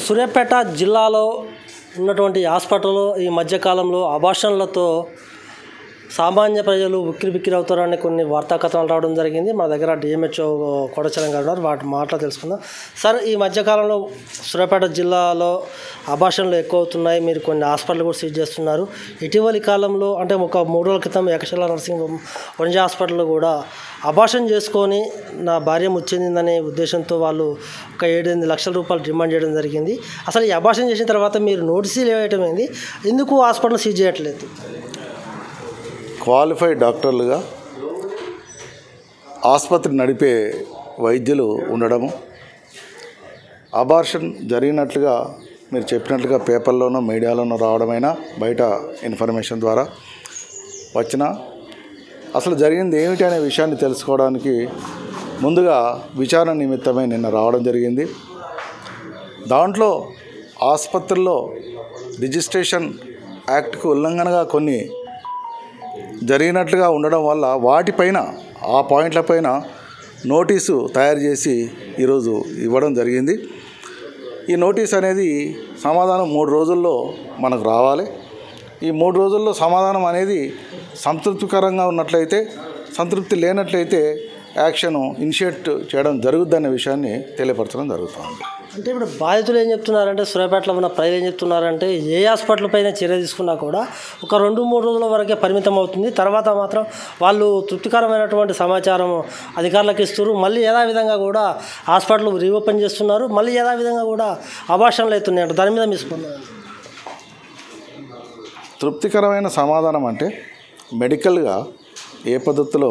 సూర్యాపేట జిల్లాలో ఉన్నటువంటి హాస్పిటల్లో ఈ మధ్యకాలంలో అభాషణలతో సామాన్య ప్రజలు ఉక్కిరి బిక్కిరి అవుతారని కొన్ని వార్తా కథనాలు రావడం జరిగింది మన దగ్గర డిఎంహెచ్ఓ కోటచలం గారు ఉన్నారు వాటి మాటలు తెలుసుకుందాం సార్ ఈ మధ్యకాలంలో సూర్యాపేట జిల్లాలో అభాషణలు ఎక్కువ అవుతున్నాయి మీరు కొన్ని హాస్పిటల్ కూడా సీజ్ చేస్తున్నారు ఇటీవలి కాలంలో అంటే ఒక మూడు రోజుల క్రితం ఏకశిల నర్సింగ్ వణిజ హాస్పిటల్లో కూడా అభాషణ చేసుకొని నా భార్య ముచ్చిందనే ఉద్దేశంతో వాళ్ళు ఒక ఏడెనిమిది లక్షల రూపాయలు డిమాండ్ చేయడం జరిగింది అసలు ఈ అభాషణ చేసిన తర్వాత మీరు నోటీసులు వేయటం ఏంది ఎందుకు హాస్పిటల్ సీజ్ చేయట్లేదు క్వాలిఫైడ్ డాక్టర్లుగా ఆసుపత్రి నడిపే వైద్యులు ఉండడము అబార్షన్ జరిగినట్లుగా మీరు చెప్పినట్లుగా పేపర్లోనో మీడియాలోనో రావడమైనా బయట ఇన్ఫర్మేషన్ ద్వారా వచ్చిన అసలు జరిగింది ఏమిటి అనే విషయాన్ని తెలుసుకోవడానికి ముందుగా విచారణ నిమిత్తమై నిన్న రావడం జరిగింది దాంట్లో ఆసుపత్రుల్లో రిజిస్ట్రేషన్ యాక్ట్కు ఉల్లంఘనగా కొన్ని జరిగినట్లుగా ఉండడం వల్ల వాటిపైన ఆ పాయింట్లపైన నోటీసు తయారు చేసి ఈరోజు ఇవ్వడం జరిగింది ఈ నోటీస్ అనేది సమాధానం మూడు రోజుల్లో మనకు రావాలి ఈ మూడు రోజుల్లో సమాధానం అనేది సంతృప్తికరంగా ఉన్నట్లయితే సంతృప్తి లేనట్లయితే యాక్షన్ ఇనిషియేట్ చేయడం జరుగుద్దనే విషయాన్ని తెలియపరచడం జరుగుతుంది అంటే ఇప్పుడు బాధితులు ఏం చెప్తున్నారంటే సూర్యాపేటలో ఉన్న ప్రజలు ఏం చెప్తున్నారంటే ఏ హాస్పిటల్ పైన చర్య తీసుకున్నా కూడా ఒక రెండు మూడు రోజుల వరకే పరిమితం అవుతుంది తర్వాత మాత్రం వాళ్ళు తృప్తికరమైనటువంటి సమాచారం అధికారులకు ఇస్తారు మళ్ళీ యథావిధంగా కూడా హాస్పిటల్ రీఓపెన్ చేస్తున్నారు మళ్ళీ యథావిధంగా కూడా అభాషణలు అవుతున్నాయి అంటే దాని మీద మీ స్పందన తృప్తికరమైన సమాధానం అంటే మెడికల్గా ఏ పద్ధతిలో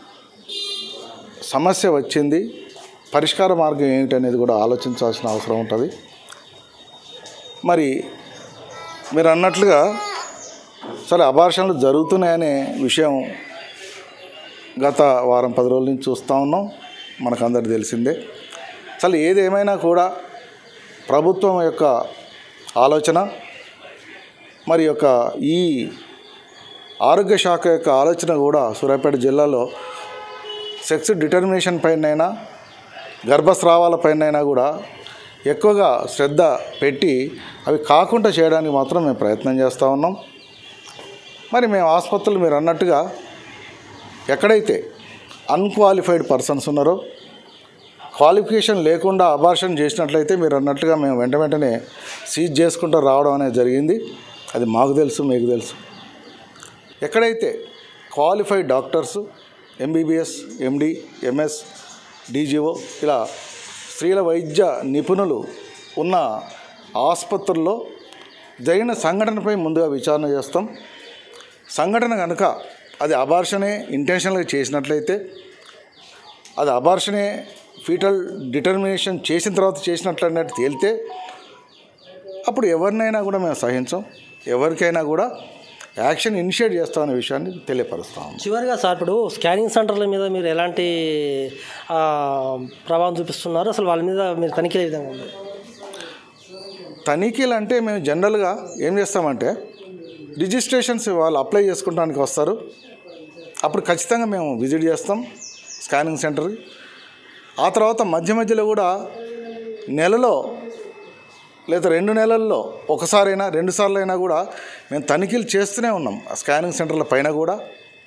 సమస్య వచ్చింది పరిష్కార మార్గం ఏమిటి అనేది కూడా ఆలోచించాల్సిన అవసరం ఉంటుంది మరి మీరు అన్నట్లుగా సరే అబార్షన్లు జరుగుతున్నాయనే విషయం గత వారం పది రోజుల నుంచి చూస్తూ ఉన్నాం మనకు అందరికి తెలిసిందే అసలు ఏదేమైనా కూడా ప్రభుత్వం యొక్క ఆలోచన మరి యొక్క ఈ ఆరోగ్య శాఖ యొక్క ఆలోచన కూడా సూర్యాపేట జిల్లాలో సెక్స్ డిటర్మినేషన్ పైనైనా గర్భస్రావాల పైనైనా కూడా ఎక్కువగా శ్రద్ధ పెట్టి అవి కాకుండా చేయడానికి మాత్రం మేము ప్రయత్నం చేస్తూ ఉన్నాం మరి మేము ఆసుపత్రులు మీరు అన్నట్టుగా ఎక్కడైతే అన్క్వాలిఫైడ్ పర్సన్స్ ఉన్నారో క్వాలిఫికేషన్ లేకుండా అబార్షన్ చేసినట్లయితే మీరు అన్నట్లుగా మేము వెంట వెంటనే సీజ్ చేసుకుంటూ రావడం అనేది జరిగింది అది మాకు తెలుసు మీకు తెలుసు ఎక్కడైతే qualified doctors MBBS MD MS DGO ఇలా స్త్రీల వైద్య నిపుణులు ఉన్న ఆసుపత్రుల్లో జరిగిన సంఘటనపై ముందుగా విచారణ చేస్తాం సంఘటన కనుక అది అబార్షనే ఇంటెన్షనల్గా చేసినట్లయితే అది అబార్షనే ఫీటల్ డిటర్మినేషన్ చేసిన తర్వాత చేసినట్లు అన్నట్టు తేలితే అప్పుడు ఎవరినైనా కూడా మేము సహించం ఎవరికైనా కూడా యాక్షన్ ఇనిషియేట్ చేస్తామనే విషయాన్ని తెలియపరుస్తాం చివరిగా సార్ ఇప్పుడు స్కానింగ్ సెంటర్ల మీద మీరు ఎలాంటి ఆ, ప్రభావం చూపిస్తున్నారు అసలు వాళ్ళ మీద మీరు తనిఖీలు ఏ విధంగా ఉంది తనిఖీలు అంటే మేము జనరల్గా ఏం చేస్తామంటే రిజిస్ట్రేషన్స్ వాళ్ళు అప్లై చేసుకోవడానికి వస్తారు అప్పుడు ఖచ్చితంగా మేము విజిట్ చేస్తాం స్కానింగ్ సెంటర్కి ఆ తర్వాత మధ్య మధ్యలో కూడా నెలలో లేదా రెండు నెలల్లో ఒకసారైనా రెండు సార్లు అయినా కూడా మేము తనిఖీలు చేస్తూనే ఉన్నాం ఆ స్కానింగ్ సెంటర్ల పైన కూడా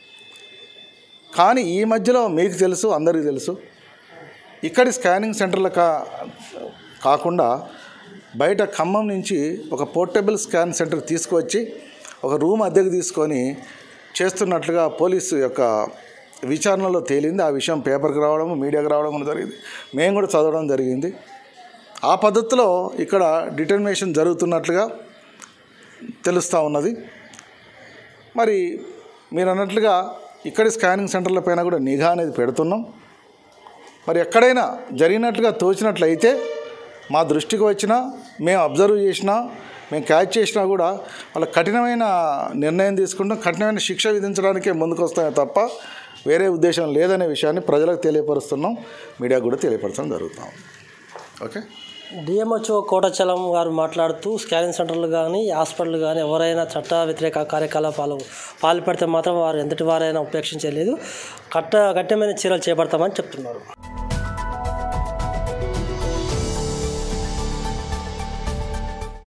కానీ ఈ మధ్యలో మీకు తెలుసు అందరికీ తెలుసు ఇక్కడి స్కానింగ్ సెంటర్ల కా కాకుండా బయట ఖమ్మం నుంచి ఒక పోర్టబుల్ స్కాన్ సెంటర్ తీసుకువచ్చి ఒక రూమ్ అద్దెకు తీసుకొని చేస్తున్నట్లుగా పోలీసు యొక్క విచారణలో తేలింది ఆ విషయం పేపర్కి రావడం మీడియాకి రావడం కూడా జరిగింది మేము కూడా చదవడం జరిగింది ఆ పద్ధతిలో ఇక్కడ డిటర్మినేషన్ జరుగుతున్నట్లుగా తెలుస్తూ ఉన్నది మరి మీరు అన్నట్లుగా ఇక్కడి స్కానింగ్ సెంటర్ల పైన కూడా నిఘా అనేది పెడుతున్నాం మరి ఎక్కడైనా జరిగినట్లుగా తోచినట్లయితే మా దృష్టికి వచ్చినా మేము అబ్జర్వ్ చేసినా మేము క్యాచ్ చేసినా కూడా వాళ్ళ కఠినమైన నిర్ణయం తీసుకుంటాం కఠినమైన శిక్ష విధించడానికే ముందుకు వస్తామే తప్ప వేరే ఉద్దేశం లేదనే విషయాన్ని ప్రజలకు తెలియపరుస్తున్నాం మీడియాకు కూడా తెలియపరచడం జరుగుతాం ఓకే డిఎంహెచ్ఓ కోటచలం గారు మాట్లాడుతూ స్కానింగ్ సెంటర్లు కానీ హాస్పిటల్ కానీ ఎవరైనా చట్ట వ్యతిరేక కార్యకలాపాలు పాల్పడితే మాత్రం వారు ఎంతటి వారైనా ఉపేక్షించలేదు కట్ట కఠినమైన చర్యలు చేపడతామని చెప్తున్నారు